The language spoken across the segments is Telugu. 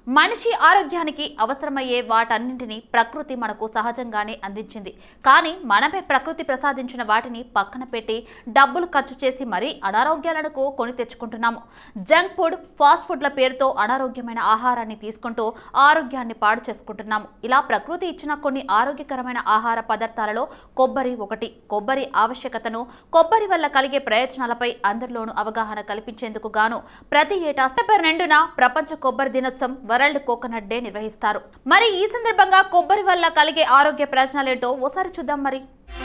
మనిషి ఆరోగ్యానికి అవసరమయ్యే వాటన్నింటినీ ప్రకృతి మనకు సహజంగానే అందించింది కానీ మనమే ప్రకృతి ప్రసాదించిన వాటిని పక్కన పెట్టి డబ్బులు ఖర్చు చేసి మరీ అనారోగ్యాలకు కొని తెచ్చుకుంటున్నాము జంక్ ఫుడ్ ఫాస్ట్ ఫుడ్ల పేరుతో అనారోగ్యమైన ఆహారాన్ని తీసుకుంటూ ఆరోగ్యాన్ని పాడు చేసుకుంటున్నాము ఇలా ప్రకృతి ఇచ్చిన కొన్ని ఆరోగ్యకరమైన ఆహార పదార్థాలలో కొబ్బరి ఒకటి కొబ్బరి ఆవశ్యకతను కొబ్బరి వల్ల కలిగే ప్రయోజనాలపై అందరిలోనూ అవగాహన కల్పించేందుకు గాను ప్రతి ఏటా సెప్టెంబర్ రెండున ప్రపంచ కొబ్బరి దినోత్సవం వరల్డ్ కోకోనట్ డే నిర్వహిస్తారు మరి ఈ సందర్భంగా కొబ్బరి వల్ల కలిగే ఆరోగ్య ప్రయోజనాలేంటో ఓసారి చూద్దాం మరి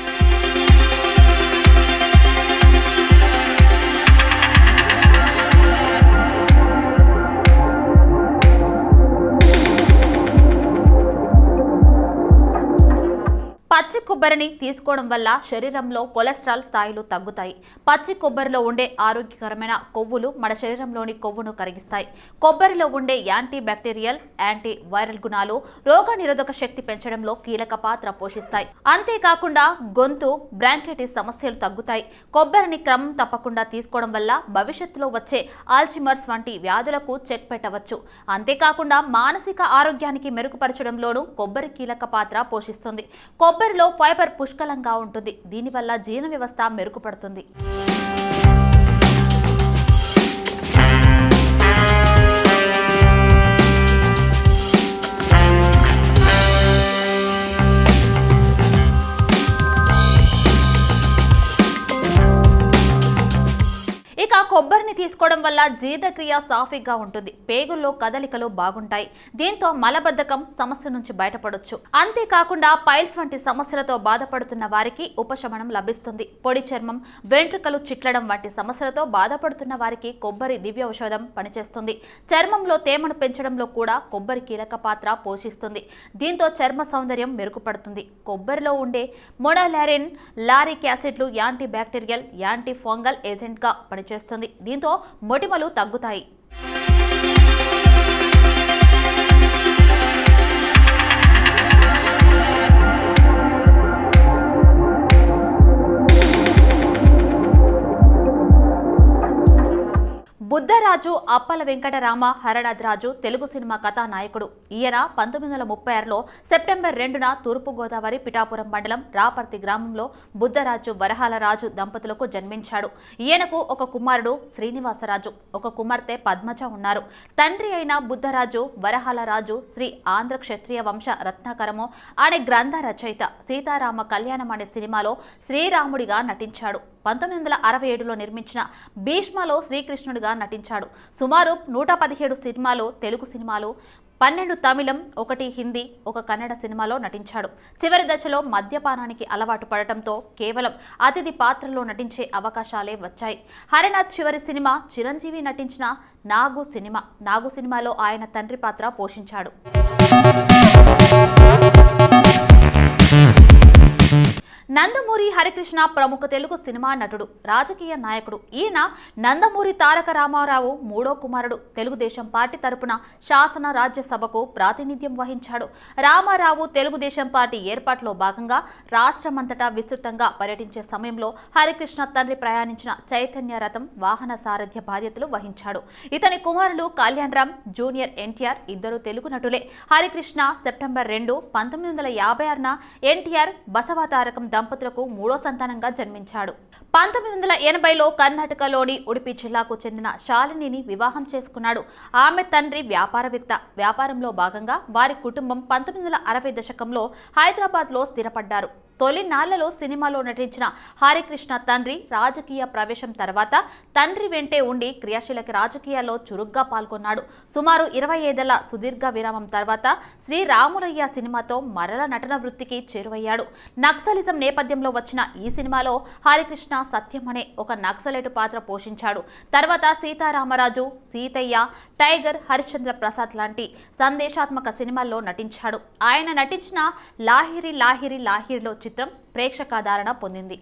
పచ్చి కొబ్బరిని తీసుకోవడం వల్ల శరీరంలో కొలెస్ట్రాల్ స్థాయిలు తగ్గుతాయి పచ్చి కొబ్బరిలో ఉండే ఆరోగ్యకరమైన కొవ్వులు మన శరీరంలోని కొవ్వును కరిగిస్తాయి కొబ్బరిలో ఉండే యాంటీ బ్యాక్టీరియల్ యాంటీ వైరల్ గుణాలు రోగ నిరోధక శక్తి పెంచడంలో కీలక పాత్ర పోషిస్తాయి అంతేకాకుండా గొంతు బ్రాంకైటిస్ సమస్యలు తగ్గుతాయి కొబ్బరిని క్రమం తప్పకుండా తీసుకోవడం వల్ల భవిష్యత్తులో వచ్చే ఆల్చిమర్స్ వంటి వ్యాధులకు చెక్ పెట్టవచ్చు అంతేకాకుండా మానసిక ఆరోగ్యానికి మెరుగుపరచడంలోనూ కొబ్బరి కీలక పాత్ర పోషిస్తుంది కొబ్బరిలో ఫైబర్ పుష్కలంగా ఉంటుంది దీనివల్ల జీర్ణ వ్యవస్థ మెరుగుపడుతుంది ఇక కొబ్బరిని తీసుకోవడం వల్ల జీర్ణక్రియ సాఫీగా ఉంటుంది పేగుల్లో కదలికలు బాగుంటాయి దీంతో మలబద్ధకం సమస్య నుంచి బయటపడొచ్చు అంతేకాకుండా పైల్స్ వంటి సమస్యలతో బాధపడుతున్న వారికి ఉపశమనం లభిస్తుంది పొడి చర్మం వెంట్రుకలు చిట్లడం వంటి సమస్యలతో బాధపడుతున్న వారికి కొబ్బరి దివ్య ఔషధం పనిచేస్తుంది చర్మంలో తేమను పెంచడంలో కూడా కొబ్బరి కీలక పాత్ర పోషిస్తుంది దీంతో చర్మ సౌందర్యం మెరుగుపడుతుంది కొబ్బరిలో ఉండే మొనోలారిన్ లారిక్ యాసిడ్లు యాంటీ బ్యాక్టీరియల్ యాంటీ ఫంగల్ ఏజెంట్గా పనిచేస్తుంది దీంతో మొటిమలు తగ్గుతాయి బుద్ధరాజు అప్పల వెంకటరామ హరనాథరాజు తెలుగు సినిమా కథానాయకుడు ఈయన పంతొమ్మిది వందల ముప్పై ఆరులో సెప్టెంబర్ రెండున తూర్పుగోదావరి పిఠాపురం మండలం రాపర్తి గ్రామంలో బుద్ధరాజు వరహాలరాజు దంపతులకు జన్మించాడు ఈయనకు ఒక కుమారుడు శ్రీనివాసరాజు ఒక కుమార్తె పద్మజ ఉన్నారు తండ్రి అయిన బుద్ధరాజు వరహాలరాజు శ్రీ ఆంధ్ర క్షత్రియ వంశ రత్నాకరము అనే గ్రంథ రచయిత సీతారామ కళ్యాణం అనే సినిమాలో శ్రీరాముడిగా నటించాడు పంతొమ్మిది వందల అరవై ఏడులో నిర్మించిన భీష్మలో శ్రీకృష్ణుడిగా నటించాడు సుమారు నూట పదిహేడు సినిమాలు తెలుగు సినిమాలు పన్నెండు తమిళం ఒకటి హిందీ ఒక కన్నడ సినిమాలో నటించాడు చివరి దశలో మద్యపానానికి అలవాటు పడటంతో కేవలం అతిథి పాత్రలో నటించే అవకాశాలే వచ్చాయి హరినాథ్ చివరి సినిమా చిరంజీవి నటించిన నాగు సినిమా నాగు సినిమాలో ఆయన తండ్రి పాత్ర పోషించాడు నందమూరి హరికృష్ణ ప్రముఖ తెలుగు సినిమా నటుడు రాజకీయ నాయకుడు ఈయన నందమూరి తారక రామారావు మూడో కుమారుడు తెలుగుదేశం పార్టీ తరపున శాసన రాజ్యసభకు ప్రాతినిధ్యం వహించాడు రామారావు తెలుగుదేశం పార్టీ ఏర్పాటులో భాగంగా రాష్ట్రమంతటా విస్తృతంగా పర్యటించే సమయంలో హరికృష్ణ తండ్రి ప్రయాణించిన చైతన్య రథం వాహన సారథ్య బాధ్యతలు వహించాడు ఇతని కుమారులు కళ్యాణ్ రామ్ జూనియర్ ఎన్టీఆర్ ఇద్దరు తెలుగు నటులే హరికృష్ణ సెప్టెంబర్ రెండు పంతొమ్మిది వందల యాభై ఆరున ఎన్టీఆర్ బసవతారకం దంపతులకు మూడో సంతానంగా జన్మించాడు పంతొమ్మిది వందల ఎనభైలో కర్ణాటకలోని ఉడిపి జిల్లాకు చెందిన శాలినిని వివాహం చేసుకున్నాడు ఆమె తండ్రి వ్యాపారవేత్త వ్యాపారంలో భాగంగా వారి కుటుంబం పంతొమ్మిది వందల అరవై దశకంలో హైదరాబాద్లో స్థిరపడ్డారు తొలి నాళ్లలో సినిమాలో నటించిన హరికృష్ణ తండ్రి రాజకీయ ప్రవేశం తర్వాత తండ్రి వెంటే ఉండి క్రియాశీలక రాజకీయాల్లో చురుగ్గా పాల్గొన్నాడు సుమారు ఇరవై ఐదేళ్ల సుదీర్ఘ విరామం తర్వాత శ్రీరాములయ్య సినిమాతో మరల నటన వృత్తికి చేరువయ్యాడు నక్సలిజం నేపథ్యంలో వచ్చిన ఈ సినిమాలో హరికృష్ణ సత్యం అనే ఒక నక్సలైటు పాత్ర పోషించాడు తర్వాత సీతారామరాజు సీతయ్య టైగర్ హరిశ్చంద్ర ప్రసాద్ లాంటి సందేశాత్మక సినిమాల్లో నటించాడు ఆయన నటించిన లాహిరి లాహిరి లాహిరిలో చిత్రం ప్రేక్షకాదరణ పొందింది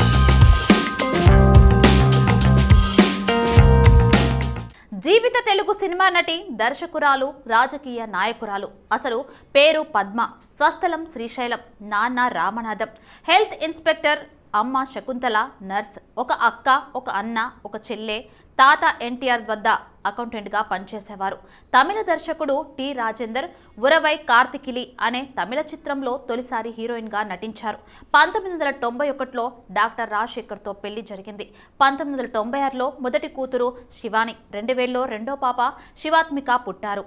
జీవిత తెలుగు తెలుగు సినిమా నటి దర్శకురాలు రాజకీయ నాయకురాలు అసలు పేరు పద్మ స్వస్థలం శ్రీశైలం నాన్న రామనాథం హెల్త్ ఇన్స్పెక్టర్ అమ్మ శకుంతల నర్స్ ఒక అక్క ఒక అన్న ఒక చెల్లె తాత ఎన్టీఆర్ వద్ద అకౌంటెంట్గా పనిచేసేవారు తమిళ దర్శకుడు టి రాజేందర్ ఉరవై కార్తికిలి అనే తమిళ చిత్రంలో తొలిసారి హీరోయిన్గా నటించారు పంతొమ్మిది వందల తొంభై ఒకటిలో డాక్టర్ రాజశేఖర్తో పెళ్లి జరిగింది పంతొమ్మిది వందల తొంభై ఆరులో మొదటి కూతురు శివాని రెండు వేలలో రెండో పాప శివాత్మిక పుట్టారు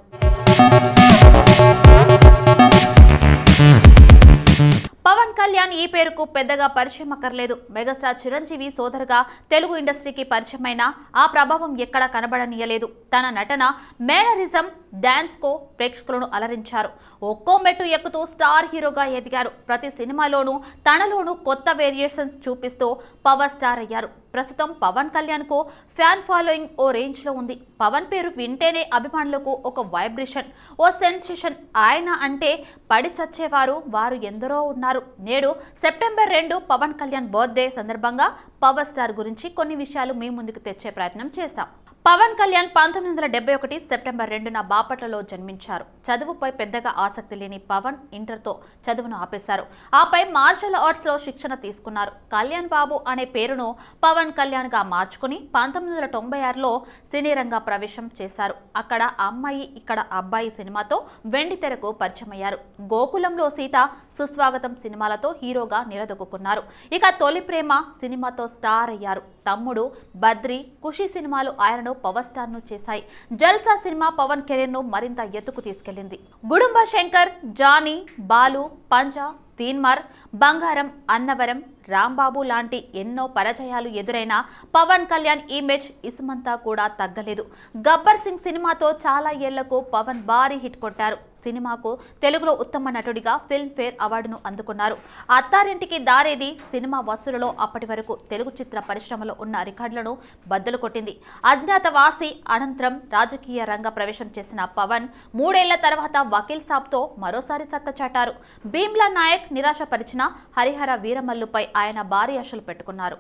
పవన్ కళ్యాణ్ ఈ పేరుకు పెద్దగా పరిచయం అక్కర్లేదు మెగాస్టార్ చిరంజీవి సోదరుగా తెలుగు ఇండస్ట్రీకి పరిచయమైన ఆ ప్రభావం ఎక్కడా కనబడనీయలేదు తన నటన మేనరిజం డాన్స్ కో ప్రేక్షకులను అలరించారు ఒక్కో మెట్టు ఎక్కుతూ స్టార్ హీరోగా ఎదిగారు ప్రతి సినిమాలోనూ తనలోనూ కొత్త వేరియేషన్స్ చూపిస్తూ పవర్ స్టార్ అయ్యారు ప్రస్తుతం పవన్ కళ్యాణ్ కు ఫ్యాన్ ఫాలోయింగ్ ఓ రేంజ్ లో ఉంది పవన్ పేరు వింటేనే అభిమానులకు ఒక వైబ్రేషన్ ఓ సెన్సేషన్ ఆయన అంటే పడి చచ్చేవారు వారు ఎందరో ఉన్నారు నేడు సెప్టెంబర్ రెండు పవన్ కళ్యాణ్ బర్త్డే సందర్భంగా పవర్ స్టార్ గురించి కొన్ని విషయాలు మీ ముందుకు తెచ్చే ప్రయత్నం చేశాం పవన్ కళ్యాణ్ పంతొమ్మిది వందల డెబ్బై ఒకటి సెప్టెంబర్ రెండున బాపట్లలో జన్మించారు చదువుపై పెద్దగా ఆసక్తి లేని పవన్ ఇంటర్తో చదువును ఆపేశారు ఆపై మార్షల్ ఆర్ట్స్లో శిక్షణ తీసుకున్నారు కళ్యాణ్ బాబు అనే పేరును పవన్ కళ్యాణ్గా మార్చుకుని పంతొమ్మిది వందల తొంభై ఆరులో సినీ రంగ ప్రవేశం చేశారు అక్కడ అమ్మాయి ఇక్కడ అబ్బాయి సినిమాతో వెండి తెరకు పరిచయమయ్యారు గోకులంలో సీత సుస్వాగతం సినిమాలతో హీరోగా నిలదొక్కున్నారు ఇక తొలి ప్రేమ సినిమాతో స్టార్ అయ్యారు తమ్ముడు బద్రి ఖుషి సినిమాలు ఆయనను పవర్ స్టార్ ను చేశాయి జల్సా సినిమా పవన్ కెరీర్ ను మరింత ఎత్తుకు తీసుకెళ్లింది గుడుంబ శంకర్ జానీ బాలు పంజా తీన్మార్ బంగారం అన్నవరం రాంబాబు లాంటి ఎన్నో పరాజయాలు ఎదురైన పవన్ కళ్యాణ్ ఇమేజ్ ఇసుమంతా కూడా తగ్గలేదు గబ్బర్ సింగ్ సినిమాతో చాలా ఏళ్లకు పవన్ భారీ హిట్ కొట్టారు సినిమాకు తెలుగులో ఉత్తమ నటుడిగా ఫిల్మ్ఫేర్ అవార్డును అందుకున్నారు అత్తారింటికి దారేది సినిమా వసూలులో అప్పటి వరకు తెలుగు చిత్ర పరిశ్రమలో ఉన్న రికార్డులను బద్దలు కొట్టింది అజ్ఞాతవాసి అనంతరం రాజకీయ రంగ ప్రవేశం చేసిన పవన్ మూడేళ్ల తర్వాత వకీల్ సాబ్తో మరోసారి సత్తా చాటారు భీమ్లా నాయక్ నిరాశపరిచిన హరిహర వీరమల్లుపై ఆయన భారీ ఆశలు పెట్టుకున్నారు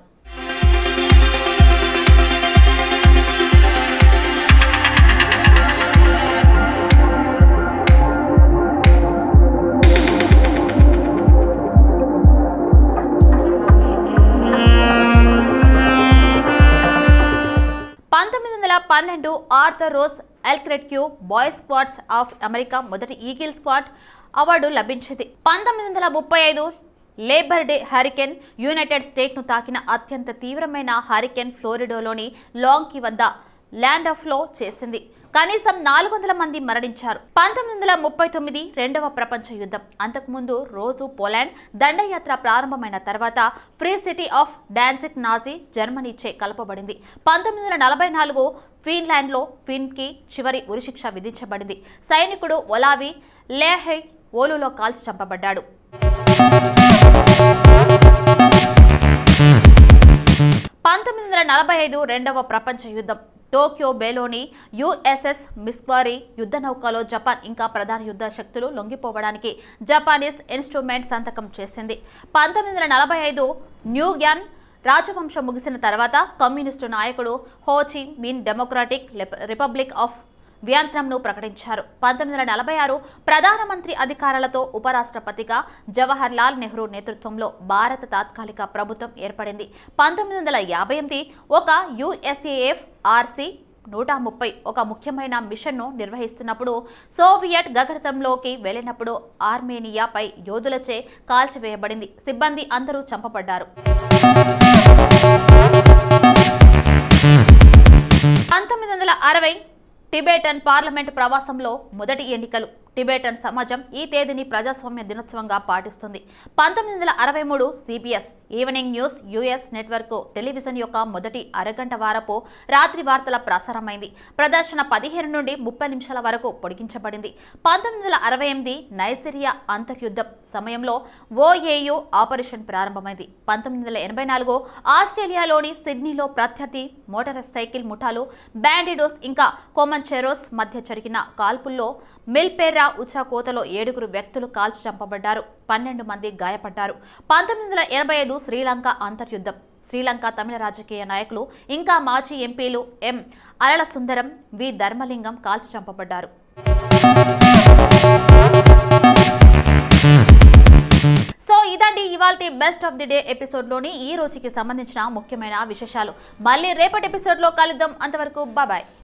పంతొమ్మిది వందల పన్నెండు Arthur Rose Eldred boy squads of America మొదటి ఈగిల్ స్క్వాడ్ అవార్డు లభించింది పంతొమ్మిది వందల ముప్పై ఐదు లేబర్ డే హరికెన్ యునైటెడ్ స్టేట్ను తాకిన అత్యంత తీవ్రమైన హరికెన్ ఫ్లోరిడోలోని లాంగ్కి వద్ద ల్యాండ్ ఆఫ్ లో చేసింది కనీసం నాలుగు వందల మంది మరణించారు పంతొమ్మిది వందల ముప్పై తొమ్మిది రెండవ ప్రపంచ యుద్ధం అంతకుముందు రోజు పోలాండ్ దండయాత్ర ప్రారంభమైన తర్వాత Free City of Danzig Nazi జర్మనీచే కలపబడింది పంతొమ్మిది వందల నలభై నాలుగు ఫిన్లాండ్లో ఫిన్కి చివరి ఉరిశిక్ష విధించబడింది సైనికుడు ఒలావి లేహై ఓలులో కాల్చి చంపబడ్డాడు పంతొమ్మిది వందల నలభై ఐదు రెండవ ప్రపంచ యుద్ధం టోక్యో బేలోని యుఎస్ఎస్ మిస్క్వారీ యుద్ధ నౌకలో జపాన్ ఇంకా ప్రధాన యుద్ధ శక్తులు లొంగిపోవడానికి జపానీస్ ఇన్స్ట్రుమెంట్ సంతకం చేసింది పంతొమ్మిది వందల నలభై ఐదు న్యూగ్యాన్ రాజవంశం ముగిసిన తర్వాత కమ్యూనిస్టు నాయకుడు హోచి మిన్ డెమోక్రాటిక్ లిప- రిపబ్లిక్ ఆఫ్ వియంత్రంను ప్రకటించారు పంతొమ్మిది వందల నలభై ఆరు ప్రధానమంత్రి అధికారాలతో ఉపరాష్ట్రపతిగా జవహర్ లాల్ నెహ్రూ నేతృత్వంలో భారత తాత్కాలిక ప్రభుత్వం ఏర్పడింది పంతొమ్మిది వందల యాభై ఎనిమిది ఒక యుఎస్ఏఎఫ్ ఆర్సీ నూట ముప్పై ఒక ముఖ్యమైన మిషన్ను నిర్వహిస్తున్నప్పుడు సోవియట్ గగనతంలోకి వెళ్ళినప్పుడు ఆర్మేనియాపై యోధులచే కాల్చివేయబడింది సిబ్బంది అందరూ చంపబడ్డారు పంతొమ్మిది వందల అరవై టిబెటన్ పార్లమెంట్ ప్రవాసంలో మొదటి ఎన్నికలు టిబెటన్ సమాజం ఈ తేదీని ప్రజాస్వామ్య దినోత్సవంగా పాటిస్తుంది పంతొమ్మిది వందల అరవై మూడు CBS evening news US network television యొక్క మొదటి అరగంట వారపు రాత్రి వార్తల ప్రసారమైంది ప్రదర్శన పదిహేను నుండి ముప్పై నిమిషాల వరకు పొడిగించబడింది పంతొమ్మిది వందల అరవై ఎనిమిది నైజీరియా అంతర్యుద్ధం సమయంలో ఓఏయు ఆపరేషన్ ప్రారంభమైంది పంతొమ్మిది వందల ఎనభై నాలుగు ఆస్ట్రేలియాలోని సిడ్నీలో ప్రత్యర్థి మోటార్ సైకిల్ ముఠాలు బ్యాండిడోస్ ఇంకా కోమన్చెరోస్ మధ్య జరిగిన కాల్పుల్లో మిల్పేరా ఉచాకోతలో ఏడుగురు వ్యక్తులు కాల్చి చంపబడ్డారు పన్నెండు మంది గాయపడ్డారు పంతొమ్మిది వందల ఎనభై ఐదు శ్రీలంక అంతర్యుద్ధం శ్రీలంక తమిళ రాజకీయ నాయకులు ఇంకా మాజీ ఎంపీలు ఎం అరళ సుందరం వి ధర్మలింగం కాల్చి చంపబడ్డారు సో ఇదండి ఇవాళ బెస్ట్ ఆఫ్ ది డే ఎపిసోడ్లోని ఈ రోజుకి సంబంధించిన ముఖ్యమైన విశేషాలు మళ్ళీ రేపటి ఎపిసోడ్లో కలుద్దాం అంతవరకు బాయ్